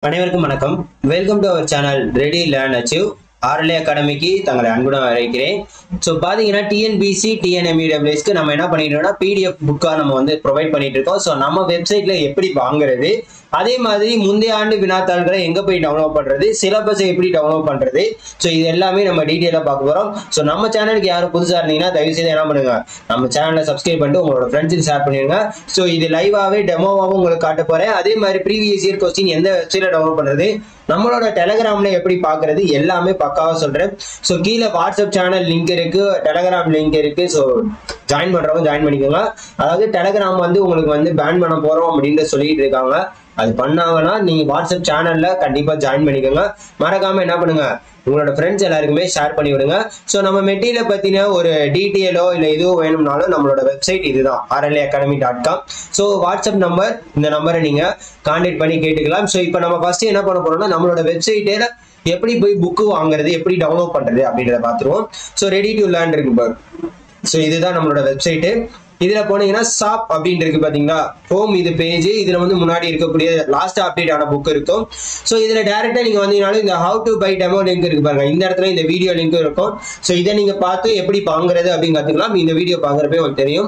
அனைவருக்கும் வணக்கம் welcome to our channel ready learn achieve RLA அகாடமிக்கு தங்களை அன்புடன் வரவேற்கிறேன் ஸோ பார்த்தீங்கன்னா டிஎன்பிசி டிஎன்எம்இடபிள்யூஸ்க்கு நம்ம என்ன பண்ணிட்டோம்னா பிடிஎஃப் புக்காக நம்ம வந்து ப்ரொவைட் பண்ணிட்டு இருக்கோம் ஸோ நம்ம வெப்சைட்ல எப்படி வாங்குறது அதே மாதிரி முந்தைய ஆண்டு வினாத்தாள்களை எங்கே போய் டவுன்லோட் பண்ணுறது சிலபஸை எப்படி டவுன்லோட் பண்ணுறது ஸோ இது எல்லாமே நம்ம டீட்டெயிலாக பார்க்க போகிறோம் ஸோ நம்ம சேனலுக்கு யாரும் புதுசாக இருந்தீங்கன்னா தயவு செய்து என்ன பண்ணுங்க நம்ம சேனலை சப்ஸ்கிரைப் பண்ணிட்டு உங்களோட ஃப்ரெண்ட்ஸுக்கு ஷேர் பண்ணிடுங்க ஸோ இது லைவாகவே டெமோவாகவும் உங்களுக்கு காட்ட போகிறேன் அதே மாதிரி ப்ரீவியஸ் இயர் கொஸ்டின் எந்த வெப்சைட்டில் டவுன்லோட் பண்ணுறது நம்மளோட டெலகிராம்ல எப்படி பார்க்கறது எல்லாமே பக்காவாக சொல்கிறேன் ஸோ கீழே வாட்ஸ்அப் சேனல் லிங்க் இருக்கு டெலகிராம் லிங்க் இருக்கு ஸோ ஜாயின் பண்ணுறவங்க ஜாயின் பண்ணிக்கோங்க அதாவது டெலகிராம் வந்து உங்களுக்கு வந்து பேன் பண்ண போகிறோம் அப்படின்ட்டு சொல்லிட்டு இருக்காங்க அது பண்ணாங்கன்னா நீங்க வாட்ஸ்அப் சேனல்ல கண்டிப்பா ஜாயின் பண்ணிக்கோங்க மறக்காம என்ன பண்ணுங்க உங்களோட ஃப்ரெண்ட்ஸ் எல்லாருக்குமே ஷேர் பண்ணி விடுங்க ஸோ நம்ம மெட்டீரியலை பத்தின ஒரு டீட்டெயிலோ இல்லை எதுவும் வேணும்னாலும் நம்மளோட வெப்சைட் இதுதான் RLA Academy dot com so WhatsApp number இந்த நம்பரை நீங்க கான்டாக்ட் பண்ணி கேட்டுக்கலாம் ஸோ இப்போ நம்ம ஃபர்ஸ்ட் என்ன பண்ண போறோம்னா நம்மளோட வெப்சைட்டில் எப்படி போய் புக்கு வாங்குறது எப்படி டவுன்லோட் பண்றது அப்படின்றத பார்த்துருவோம் ஸோ ரெடி டு லேர்ன் இருக்கு பாரு ஸோ இதுதான் நம்மளோட வெப்சைட்டு இதுல போனீங்கன்னா ஷாப் அப்படின்னு இருக்கு பாத்தீங்களா ஹோம் இது பேஜ் இதுல வந்து முன்னாடி இருக்கக்கூடிய லாஸ்ட் அப்டேட் ஆன புக் இருக்கும் ஸோ இதுல டேரக்டா நீங்க வந்தீங்கனாலும் இந்த how to buy demo link இருக்கு பாருங்க இந்த இடத்துல இந்த வீடியோ லிங்க் இருக்கும் ஸோ இதை நீங்க பார்த்து எப்படி வாங்குறது அப்படின்னு கத்துக்கலாம் இந்த வீடியோ பாக்குறப்பே உங்களுக்கு தெரியும்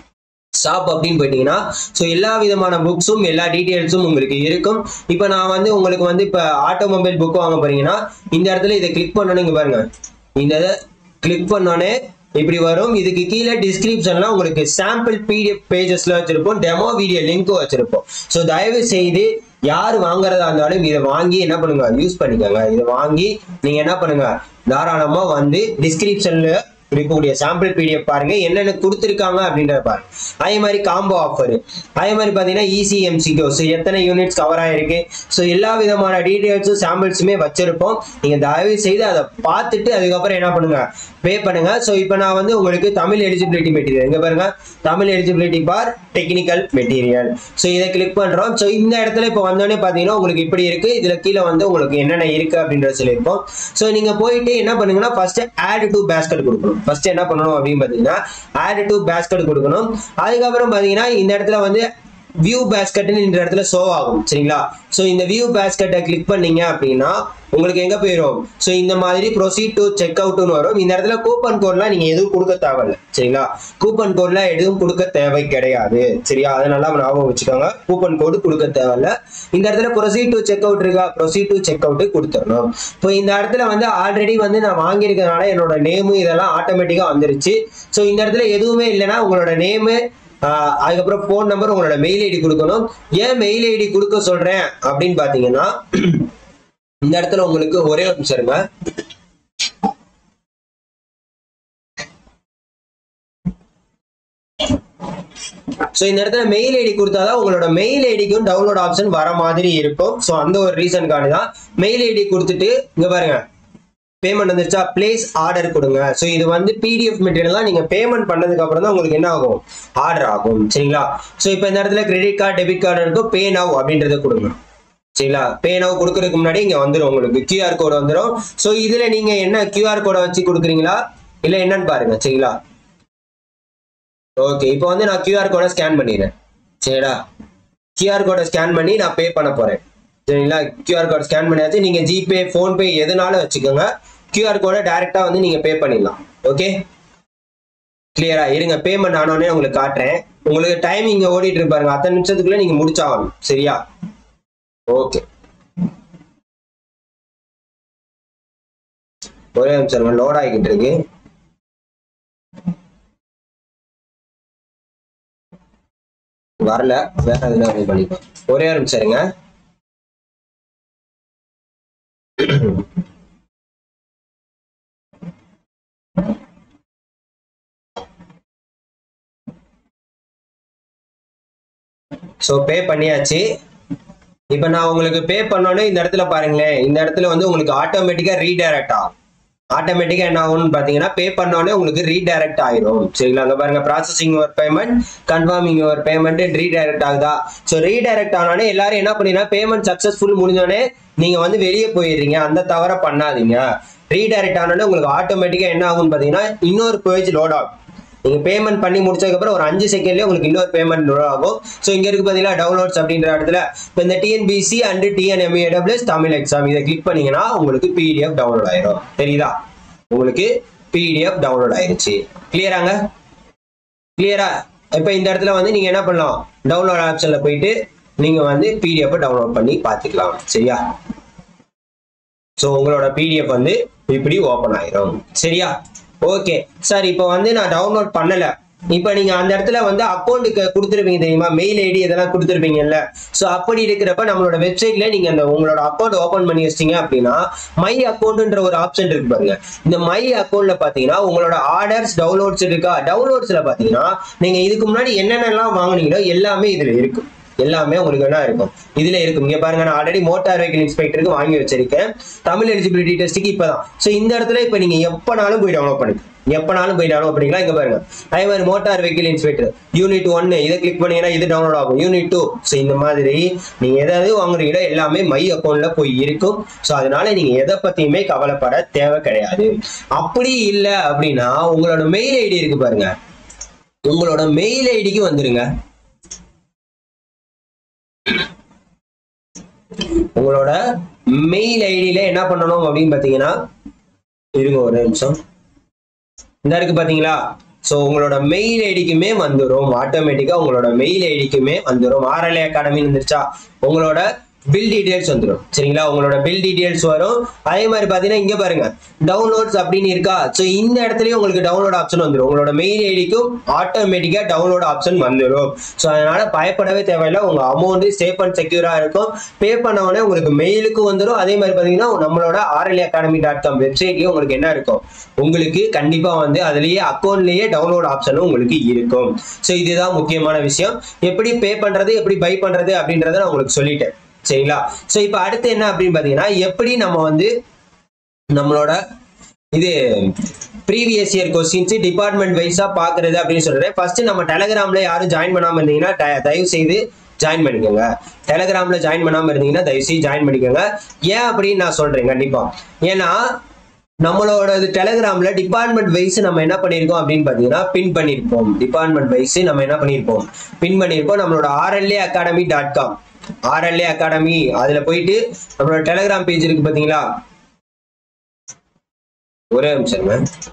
ஷாப் அப்படின்னு போயிட்டீங்கன்னா ஸோ எல்லா விதமான புக்ஸும் எல்லா டீட்டெயில்ஸும் உங்களுக்கு இருக்கும் இப்போ நான் வந்து உங்களுக்கு வந்து இப்போ ஆட்டோமொபைல் புக் வாங்க போறீங்கன்னா இந்த இடத்துல இதை கிளிக் பண்ணணும் இங்க பாருங்க இந்த இதை கிளிக் பண்ணோன்னே இப்படி வரும் இதுக்கு கீழே டிஸ்கிரிப்ஷன்ல உங்களுக்கு சாம்பிள் பிடிஎஃப் பேஜஸ்ல வச்சிருப்போம் டெமோ வீடியோ லிங்க்கும் வச்சிருப்போம் ஸோ தயவு செய்து யார் வாங்குறதா இருந்தாலும் இதை வாங்கி என்ன பண்ணுங்க யூஸ் பண்ணிக்கோங்க இதை வாங்கி நீங்க என்ன பண்ணுங்க தாராளமா வந்து டிஸ்கிரிப்ஷன்ல இருக்கக்கூடிய சாம்பிள் பிடிஎஃப் பாருங்க என்னென்ன கொடுத்துருக்காங்க அப்படின்றத பாருங்க அதே மாதிரி காம்போ ஆஃபர் அதே மாதிரி பார்த்தீங்கன்னா இசி எம்சிக்யூ ஸோ எத்தனை யூனிட்ஸ் கவர் ஆயிருக்கு ஸோ எல்லா விதமான டீட்டெயில்ஸும் சாம்பிள்ஸுமே வச்சிருப்போம் நீங்க தயவு செய்து அதை பார்த்துட்டு அதுக்கப்புறம் என்ன பண்ணுங்க பே பண்ணுங்க ஸோ இப்போ நான் வந்து உங்களுக்கு தமிழ் எலிஜிபிலிட்டி மெட்டீரியல் இங்க பாருங்க Tamil eligibility for technical material so இதை கிளிக் பண்றோம் ஸோ இந்த இடத்துல இப்போ வந்தோடனே பார்த்தீங்கன்னா உங்களுக்கு இப்படி இருக்கு இதுல கீழே வந்து உங்களுக்கு என்னென்ன இருக்கு அப்படின்றத சொல்லியிருப்போம் ஸோ நீங்க போயிட்டு என்ன பண்ணுங்கன்னா ஃபர்ஸ்ட் ஆட் டு பேஸ்கெட் கொடுக்கணும் ஃபர்ஸ்ட் என்ன பண்ணணும் அப்படின்னு பார்த்தீங்கன்னா ஆட் டு பேஸ்கெட் கொடுக்கணும் அதுக்கப்புறம் பார்த்தீங்கன்னா இந்த இடத்துல வந்து வியூ பேஸ்கெட்னு இந்த இடத்துல ஷோ ஆகும் சரிங்களா ஸோ இந்த வியூ பேஸ்கெட்டை கிளிக் பண்ணீங்க அப்படின்னா உங்களுக்கு எங்க போயிடும் ஸோ இந்த மாதிரி ப்ரொசீட் டு செக் அவுட்னு வரும் இந்த இடத்துல கூப்பன் கோட்லாம் நீங்க எதுவும் கொடுக்க தேவையில்ல சரிங்களா கூப்பன் கோட்லாம் எதுவும் கொடுக்க தேவை கிடையாது சரியா அதை நல்லா ஞாபகம் வச்சுக்கோங்க கூப்பன் கோடு கொடுக்க தேவையில்ல இந்த இடத்துல ப்ரொசீட் டு செக் அவுட் இருக்கா ப்ரொசீட் டு செக் அவுட் கொடுத்துடணும் இப்போ இந்த இடத்துல வந்து ஆல்ரெடி வந்து நான் வாங்கியிருக்கனால என்னோட நேமு இதெல்லாம் ஆட்டோமேட்டிக்கா வந்துருச்சு ஸோ இந்த இடத்துல எதுவுமே இல்லைன்னா உங்களோட நேமு அதுக்கப்புறம் ஃபோன் நம்பர் உங்களோட மெயில் ஐடி கொடுக்கணும் ஏன் மெயில் ஐடி கொடுக்க சொல்றேன் அப்படின்னு பாத்தீங்கன்னா இந்த இடத்துல உங்களுக்கு ஒரே ஒரு நிமிஷம் இருங்க ஸோ இந்த இடத்துல மெயில் ஐடி கொடுத்தாதான் உங்களோட மெயில் ஐடிக்கும் டவுன்லோட் ஆப்ஷன் வர மாதிரி இருக்கும் ஸோ அந்த ஒரு ரீசனுக்காக தான் மெயில் ஐடி கொடுத்துட்டு இங்க பாருங்க பேமெண்ட் வந்துருச்சா பிளேஸ் ஆர்டர் கொடுங்க ஸோ இது வந்து பிடிஎஃப் மெட்டீரியல்லாம் நீங்க பேமெண்ட் பண்ணதுக்கு அப்புறம் தான் உங்களுக்கு என்ன ஆகும் ஆர்டர் ஆகும் சரிங்களா ஸோ இப்போ இந்த இடத்துல கிரெடிட் கார்டு டெபிட் கார்டு இருக்கும் பே நவ் அப்படின்றத கொடுங்க சரிங்களா பே நவ் கொடுக்கறதுக்கு முன்னாடி இங்க வந்துடும் உங்களுக்கு கியூஆர் கோடு வந்துடும் ஸோ இதுல நீங்க என்ன கியூஆர் கோடை வச்சு கொடுக்குறீங்களா இல்ல என்னன்னு பாருங்க சரிங்களா ஓகே இப்போ வந்து நான் கியூஆர் கோடை ஸ்கேன் பண்ணிடுறேன் சரிடா கியூஆர் கோடை ஸ்கேன் பண்ணி நான் பே பண்ண போறேன் சரிங்களா கியூஆர் கோட் ஸ்கேன் பண்ணியாச்சு நீங்க ஜிபே ஃபோன்பே எதுனாலும் வச்சுக்கோங்க கியூஆர் கோடை டைரக்டா வந்து நீங்க பே பண்ணிடலாம் ஓகே கிளியரா இருங்க பேமெண்ட் ஆனோடனே உங்களுக்கு காட்டுறேன் உங்களுக்கு டைம் இங்க ஓடிட்டு இருப்பாருங்க அத்தனை நிமிஷத்துக்குள்ள நீங்க முடிச்சாகணும் சரியா ஓகே ஒரே நிமிஷம் லோட் ஆகிக்கிட்டு இருக்கு வரல வேற எதுனா பண்ணிப்போம் ஒரே ஒரு நிமிஷம் இருங்க ஸோ பே பண்ணியாச்சு இப்போ நான் உங்களுக்கு பே பண்ணோன்னே இந்த இடத்துல பாருங்களேன் இந்த இடத்துல வந்து உங்களுக்கு ஆட்டோமேட்டிக்காக ரீடைரக்ட் ஆகும் ஆட்டோமேட்டிக்காக என்ன ஆகும்னு பார்த்தீங்கன்னா பே பண்ணோடனே உங்களுக்கு ரீடைரக்ட் ஆயிரும் சரிங்களா அங்கே பாருங்க processing your payment confirming your payment redirect ஆகுதா ஸோ ரீடைரக்ட் ஆனோடனே எல்லாரும் என்ன பண்ணீங்கன்னா பேமெண்ட் சக்ஸஸ்ஃபுல் முடிஞ்சோடனே நீங்கள் வந்து வெளியே போயிடுறீங்க அந்த தவறை பண்ணாதீங்க ரீடைரக்ட் ஆனோடனே உங்களுக்கு ஆட்டோமேட்டிக்காக என்ன ஆகும்னு பார்த்தீங்கன்னா இன்னொரு பேஜ் லோட் ஆகும் நீங்க பேமெண்ட் பண்ணி முடிச்சதுக்கப்புறம் ஒரு அஞ்சு செகண்ட்லேயே உங்களுக்கு இன்னொரு பேமெண்ட் ஆகும் ஸோ இங்க இருக்கு பார்த்தீங்களா டவுன்லோட்ஸ் அப்படின்ற இடத்துல இப்போ இந்த TNPC and TNMAWS Tamil exam இதை கிளிக் பண்ணீங்கன்னா உங்களுக்கு பிடிஎஃப் டவுன்லோட் ஆயிரும் தெரியுதா உங்களுக்கு பிடிஎஃப் டவுன்லோட் ஆயிருச்சு கிளியராங்க கிளியரா இப்போ இந்த இடத்துல வந்து நீங்க என்ன பண்ணலாம் டவுன்லோட் ஆப்ஷன்ல போயிட்டு நீங்க வந்து பிடிஎஃப் டவுன்லோட் பண்ணி பார்த்துக்கலாம் சரியா ஸோ உங்களோட பிடிஎஃப் வந்து இப்படி ஓப்பன் ஆயிரும் சரியா ஓகே சார் இப்போ வந்து நான் டவுன்லோட் பண்ணல இப்போ நீங்க அந்த இடத்துல வந்து அக்கௌண்ட்டுக்கு கொடுத்துருப்பீங்க தெரியுமா மெயில் ஐடி இதெல்லாம் கொடுத்துருப்பீங்கல்ல ஸோ அப்படி இருக்கிறப்ப நம்மளோட வெப்சைட்ல நீங்க அந்த உங்களோட அக்கௌண்ட் ஓப்பன் பண்ணி வச்சிட்டீங்க அப்படின்னா மை அக்கௌண்ட்ன்ற ஒரு ஆப்ஷன் இருக்கு பாருங்க இந்த மை அக்கௌண்ட்ல பாத்தீங்கன்னா உங்களோட ஆர்டர்ஸ் டவுன்லோட்ஸ் இருக்கா டவுன்லோட்ஸ்ல பாத்தீங்கன்னா நீங்க இதுக்கு முன்னாடி என்னென்னலாம் வாங்குனீங்களோ எல்லாமே இதுல இருக்கும் எல்லாமே உங்களுக்கு என்ன இருக்கும் இதுல இருக்கும் இங்க பாருங்க நான் ஆல்ரெடி மோட்டார் வெஹிக்கிள் இன்ஸ்பெக்டருக்கு வாங்கி வச்சிருக்கேன் தமிழ் எலிஜிபிலிட்டி டெஸ்ட்டுக்கு இப்பதான் ஸோ இந்த இடத்துல இப்ப நீங்க எப்பனாலும் போய் டவுன்லோட் பண்ணுங்க எப்பனாலும் போய் டவுன்லோட் பண்ணிக்கலாம் இங்க பாருங்க அதே மாதிரி மோட்டார் வெஹிக்கிள் இன்ஸ்பெக்டர் யூனிட் ஒன்னு இதை கிளிக் பண்ணீங்கன்னா இது டவுன்லோட் ஆகும் யூனிட் டூ ஸோ இந்த மாதிரி நீங்க எதாவது வாங்குறீங்களோ எல்லாமே மை அக்கௌண்ட்ல போய் இருக்கும் ஸோ அதனால நீங்க எதை பத்தியுமே கவலைப்பட தேவை கிடையாது அப்படி இல்லை அப்படின்னா உங்களோட மெயில் ஐடி இருக்கு பாருங்க உங்களோட மெயில் ஐடிக்கு வந்துருங்க உங்களோட மெயில் ஐடியில என்ன பண்ணணும் அப்படின்னு பாத்தீங்கன்னா இருங்க ஒரு நிமிஷம் இந்த இருக்கு பாத்தீங்களா ஸோ உங்களோட மெயில் ஐடிக்குமே வந்துடும் ஆட்டோமேட்டிக்கா உங்களோட மெயில் ஐடிக்குமே வந்துடும் ஆர்எல்ஏ அகாடமின்னு வந்துருச்சா உங்களோட பில் டீடைல்ஸ் வந்துடும் சரிங்களா உங்களோட பில் டீடைல்ஸ் வரும் அதே மாதிரி பார்த்தீங்கன்னா இங்கே பாருங்க டவுன்லோட்ஸ் அப்படின்னு இருக்கா ஸோ இந்த இடத்துலயும் உங்களுக்கு டவுன்லோட் ஆப்ஷன் வந்துடும் உங்களோட மெயில் ஐடிக்கும் ஆட்டோமேட்டிக்காக டவுன்லோட் ஆப்ஷன் வந்துடும் ஸோ அதனால பயப்படவே தேவையில்லை உங்க அமௌண்ட் சேஃப் அண்ட் செக்யூரா இருக்கும் பே பண்ண உடனே உங்களுக்கு மெயிலுக்கும் வந்துடும் அதே மாதிரி பார்த்தீங்கன்னா நம்மளோட ஆர்எல்ஏ அகாடமி டாட் காம் வெப்சைட்லயும் உங்களுக்கு என்ன இருக்கும் உங்களுக்கு கண்டிப்பா வந்து அதுலயே அக்கௌண்ட்லயே டவுன்லோட் ஆப்ஷனும் உங்களுக்கு இருக்கும் ஸோ இதுதான் முக்கியமான விஷயம் எப்படி பே பண்றது எப்படி பை பண்றது அப்படின்றத நான் உங்களுக்கு சொல்லிட்டேன் சரிங்களா ஸோ இப்போ அடுத்து என்ன அப்படின்னு பார்த்தீங்கன்னா எப்படி நம்ம வந்து நம்மளோட இது ப்ரீவியஸ் இயர் கொஸ்டின்ஸ் டிபார்ட்மெண்ட் வைஸா பாக்குறது அப்படின்னு சொல்றேன் ஃபர்ஸ்ட் நம்ம டெலகிராம்ல யாரும் ஜாயின் பண்ணாம இருந்தீங்கன்னா த- தயவு செய்து ஜாயின் பண்ணிக்கோங்க டெலகிராம்ல ஜாயின் பண்ணாம இருந்தீங்கன்னா தயவு செய்து ஜாயின் பண்ணிக்கோங்க ஏன் அப்படின்னு நான் சொல்றேன் கண்டிப்பா ஏன்னா நம்மளோட டெலகிராம்ல டிபார்ட்மெண்ட் வைஸ் நம்ம என்ன பண்ணியிருக்கோம் அப்படின்னு பார்த்தீங்கன்னா பின் பண்ணியிருப்போம் டிபார்ட்மெண்ட் வைஸ் நம்ம என்ன பண்ணியிருப்போம் பின் பண்ணியிருப்போம் நம்மளோட RLA Academy dot com RLA Academy அதுல போயிட்டு நம்மளோட டெலகிராம் பேஜ் இருக்கு பாத்தீங்களா ஒரே நிமிஷம்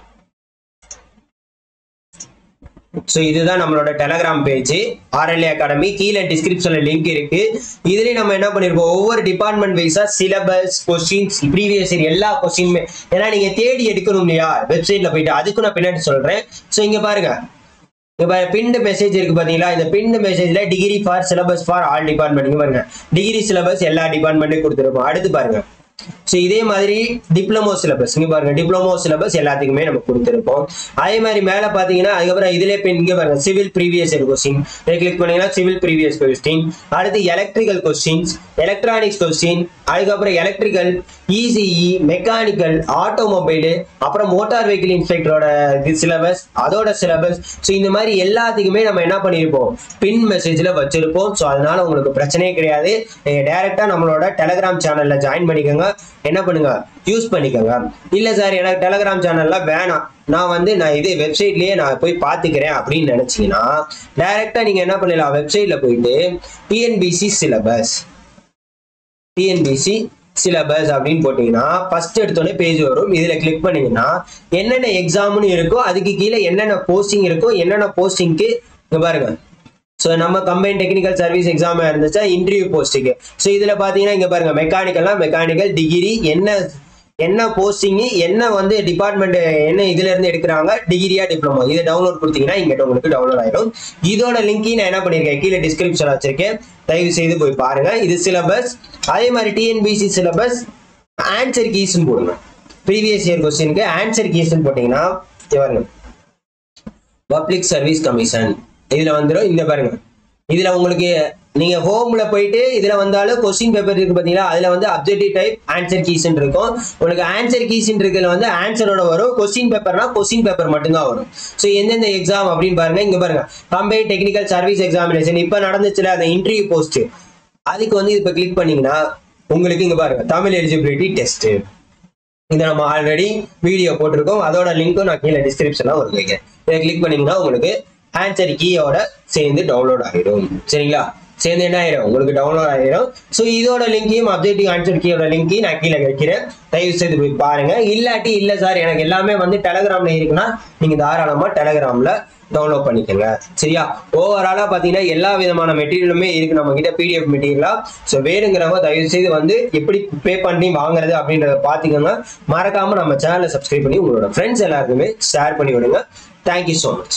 ஸோ இதுதான் நம்மளோட டெலகிராம் பேஜ் ஆர்எல்ஏ அகாடமி கீழே டிஸ்கிரிப்ஷன்ல லிங்க் இருக்கு இதுலயும் நம்ம என்ன பண்ணிருப்போம் ஒவ்வொரு டிபார்ட்மெண்ட் வைஸா சிலபஸ் கொஸ்டின்ஸ் ப்ரீவியஸ் இயர் எல்லா கொஸ்டினுமே ஏன்னா நீங்க தேடி எடுக்கணும் இல்லையா வெப்சைட்ல போயிட்டு அதுக்கு நான் பின்னாடி சொல்றேன் ஸோ இங்க பாருங்க இப்ப பின்டு மெசேஜ் இருக்கு பாத்தீங்களா இந்த பின்டு மெசேஜ்ல degree for syllabus for all department இங்க பாருங்க டிகிரி சிலபஸ் எல்லா டிபார்ட்மெண்ட்டும் கொடுத்துருப்போம் அடுத்து பாருங்க ஸோ இதே மாதிரி டிப்ளமோ சிலபஸ் இங்க பாருங்க டிப்ளமோ சிலபஸ் எல்லாத்துக்குமே நம்ம கொடுத்துருப்போம் அதே மாதிரி மேல பாத்தீங்கன்னா அதுக்கப்புறம் இதுல பின் இங்க பாருங்க சிவில் ப்ரீவியஸ் இயர் கொஸ்டின் இதை கிளிக் பண்ணீங்கன்னா சிவில் ப்ரீவியஸ் கொஸ்டின் அடுத்து எலக்ட்ரிக்கல் கொஸ்டின்ஸ் எலக்ட்ரானிக்ஸ் கொஸ்டின் அதுக்கப்புறம் எலக்ட்ரிக்கல் இசிஇ மெக்கானிக்கல் ஆட்டோமொபைல் அப்புறம் மோட்டார் வெஹிக்கிள் இன்ஸ்பெக்டரோட இது சிலபஸ் அதோட சிலபஸ் ஸோ இந்த மாதிரி எல்லாத்துக்குமே நம்ம என்ன பண்ணியிருப்போம் பின் மெசேஜ்ல வச்சிருப்போம் ஸோ அதனால உங்களுக்கு பிரச்சனையே கிடையாது நீங்க டைரக்டா நம்மளோட டெலகிராம் சேனல்ல ஜாயின் பண்ணிக்கோங்க என்ன பண்ணுங்க யூஸ் பண்ணிக்கோங்க இல்ல சார் எனக்கு டெலகிராம் சேனல்ல வேணாம் நான் வந்து நான் இது வெப்சைட்லயே நான் போய் பார்த்துக்கிறேன் அப்படின்னு நினைச்சீங்கன்னா டைரக்டா நீங்க என்ன பண்ணலாம் வெப்சைட்ல போயிட்டு டிஎன்பிசி சிலபஸ் டிஎன்பிசி சிலபஸ் அப்படின்னு போட்டீங்கன்னா ஃபர்ஸ்ட் எடுத்தோடனே பேஜ் வரும் இதுல கிளிக் பண்ணீங்கன்னா என்னென்ன எக்ஸாம்னு இருக்கோ அதுக்கு கீழே என்னென்ன போஸ்டிங் இருக்கோ என்னென்ன போஸ்டிங்க்கு இங்க பாருங்க ஸோ நம்ம கம்பைன் டெக்னிக்கல் சர்வீஸ் எக்ஸாம் இருந்துச்சா இன்டர்வியூ போஸ்ட்டுக்கு ஸோ இதுல பாத்தீங்கன்னா இங்க பாருங்க மெக்கானிக்கல்னா மெக்கானிக்கல் டிகிரி என்ன என்ன போஸ்டிங் என்ன வந்து டிபார்ட்மெண்ட் என்ன இதுல இருந்து எடுக்கிறாங்க டிகிரியா டிப்ளமோ இதை டவுன்லோட் கொடுத்தீங்கன்னா இங்கிட்ட உங்களுக்கு டவுன்லோட் ஆயிடும் இதோட லிங்கையும் நான் என்ன பண்ணிருக்கேன் கீழே டிஸ்கிரிப்ஷன் வச்சிருக்கேன் தயவு செய்து போய் பாருங்க இது சிலபஸ் அதே மாதிரி டிஎன்பிசி சிலபஸ் ஆன்சர் கீஸ்னு போடுங்க ப்ரீவியஸ் இயர் கொஸ்டினுக்கு ஆன்சர் கீஸ்னு போட்டீங்கன்னா இங்க பாருங்க பப்ளிக் சர்வீஸ் கமிஷன் இதுல வந்துடும் இந்த பாருங்க இதுல உங்களுக்கு நீங்க ஹோம்ல போயிட்டு இதுல வந்தாலும் கொஸ்டின் பேப்பர் இருக்கு பாத்தீங்களா அதுல வந்து அப்ஜெக்டிவ் டைப் ஆன்சர் கீஸ்ன்னு இருக்கும் உங்களுக்கு ஆன்சர் கீஸ்ன்னு இருக்கிறதுல வந்து ஆன்சரோட வரும் கொஸ்டின் பேப்பர்னா கொஸ்டின் பேப்பர் மட்டும்தான் வரும் ஸோ எந்தெந்த எக்ஸாம் அப்படின்னு பாருங்க இங்க பாருங்க கம்பைன் டெக்னிக்கல் சர்வீஸ் எக்ஸாமினேஷன் இப்ப நடந்துச்சுல அந்த இன்டர்வியூ போஸ்ட் அதுக்கு வந்து இப்ப கிளிக் பண்ணீங்கன்னா உங்களுக்கு இங்க பாருங்க தமிழ் எலிஜிபிலிட்டி டெஸ்ட் இதை நம்ம ஆல்ரெடி வீடியோ போட்டிருக்கோம் அதோட லிங்க்கும் நான் கீழே டிஸ்கிரிப்ஷன்ல ஒரு வைக்கிறேன் இதை கிளிக் பண்ணீங்கன்னா உங்களுக்கு ஆன்சர் கீயோட சேர்ந்து டவுன்லோட் ஆகிடும் சரிங்களா சேர்ந்து என்ன ஆயிரும் உங்களுக்கு டவுன்லோட் ஆயிரும் ஸோ இதோட லிங்கையும் அப்டேட்டிவ் ஆன்சர் கீயோட லிங்கையும் நான் கீழே வைக்கிறேன் தயவு செய்து போய் பாருங்க இல்லாட்டி இல்லை சார் எனக்கு எல்லாமே வந்து டெலகிராம்ல இருக்குன்னா நீங்க தாராளமா டெலகிராம்ல டவுன்லோட் பண்ணிக்கோங்க சரியா ஓவராலா பாத்தீங்கன்னா எல்லா விதமான மெட்டீரியலுமே இருக்கு நம்ம கிட்ட பிடிஎஃப் மெட்டீரியலா ஸோ வேணுங்கிறவங்க தயவு செய்து வந்து எப்படி பே பண்ணி வாங்குறது அப்படின்றத பாத்துக்கோங்க மறக்காம நம்ம சேனலை சப்ஸ்கிரைப் பண்ணி உங்களோட ஃப்ரெண்ட்ஸ் எல்லாருக்குமே ஷேர் பண்ணி விடுங்க தேங்க்யூ ஸோ மச்